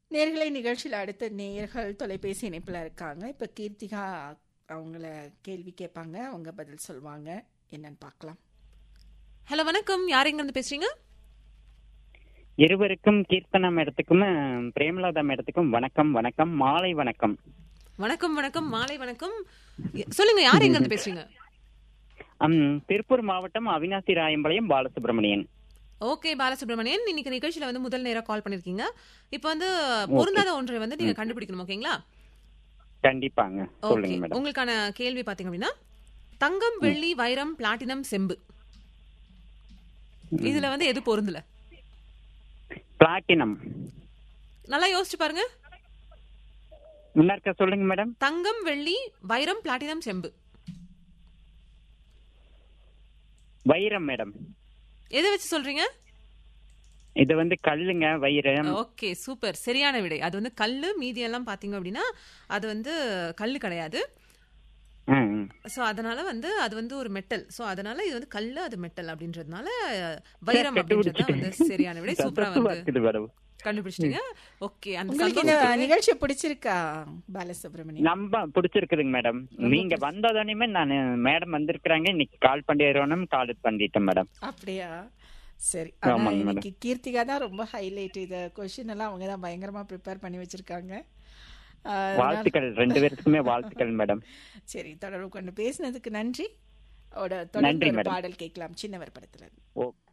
நேர்களை நிகழ்ச்சியில் அடுத்த நேயர்கள் தொலைபேசி இணைப்பில் இருக்காங்க இப்போ கீர்த்திகா அவங்கள கேள்வி கேட்பாங்க அவங்க பதில் சொல்லுவாங்க என்னன்னு பார்க்கலாம் ஹலோ வணக்கம் யார் எங்க இருந்து பேசுறீங்க இருவருக்கும் கீர்த்தனா மேடத்துக்கும் பிரேமலதா மேடத்துக்கும் வணக்கம் வணக்கம் மாலை வணக்கம் வணக்கம் வணக்கம் மாலை வணக்கம் எ- சொல்லுங்க யார் எங்க இருந்து பேசுறீங்க அம், திருப்பூர் மாவட்டம் அவினாசி ராயம்பாளையம் பாலசுப்ரமணியன் ஓகே பாலசுப்ரமணியன் இன்னைக்கு நிகழ்ச்சியில வந்து முதல் நேரம் கால் பண்ணிருக்கீங்க இப்போ வந்து பொருந்தாத ஒன்றை வந்து நீங்க கண்டுபிடிக்கணும் ஓகேங்களா கண்டிப்பாங்க ஓகே சொல்லுங்க மேடம் உங்களுக்கான கேள்வி பாத்தீங்க அப்படின்னா தங்கம் வெள்ளி வைரம் பிளாட்டினம் செம்பு இதுல வந்து எது பொருந்தல பிளாட்டினம் நல்லா யோசிச்சு பாருங்க முன்னார்க்க சொல்லுங்க மேடம் தங்கம் வெள்ளி வைரம் பிளாட்டினம் செம்பு வைரம் மேடம் எதை வச்சு சொல்றீங்க இது வந்து கல்லுங்க வைரம் ஓகே சூப்பர் சரியான விடை அது வந்து கல்லு மீதி எல்லாம் பாத்தீங்க அப்படின்னா அது வந்து கல்லு கிடையாது ம், ம். சோ அதனால வந்து அது வந்து ஒரு மெட்டல் சோ அதனால இது வந்து கல்லு அது மெட்டல் அப்படின்றதுனால வைரம் அப்படின்றது தான் வந்து சரியான விடை சூப்பரா சந்தோஷமா வந்து இருக்குது மேடம் கண்டுபிடிச்சிட்டீங்க ஓகே அந்த உங்களுக்கு இந்த சந்தோஷத்துக்கு- நிகழ்ச்சி பிடிச்சிருக்கா பாலசுப்ரமணியம் நம்ப பிடிச்சிருக்குதுங்க மேடம் நீங்க வந்ததுமே நான் மேடம் வந்திருக்கிறாங்க இன்னைக்கு கால் பண்ணிடுறோம் கால் பண்ணிட்டேன் மேடம் அப்படியா சரி ஆனா ஆமாங்க, இன்னைக்கு கீர்த்திகா தான் ரொம்ப ஹைலைட் இந்த கொஸ்டின் எல்லாம் அவங்க தான் பயங்கரமா ப்ரிப்பேர் பண்ணி வச்சிருக்காங்க அதனால- வாழ்த்துக்கள் ரெண்டு பேருக்குமே வாழ்த்துக்கள் மேடம் சரி தொடர்பு கொண்டு பேசினதுக்கு நன்றி ஓட தொடர்ந்து நன்றி, ஒரு மேடம். பாடல் கேட்கலாம் சின்னவர் படத்துல இருந்து. ஓ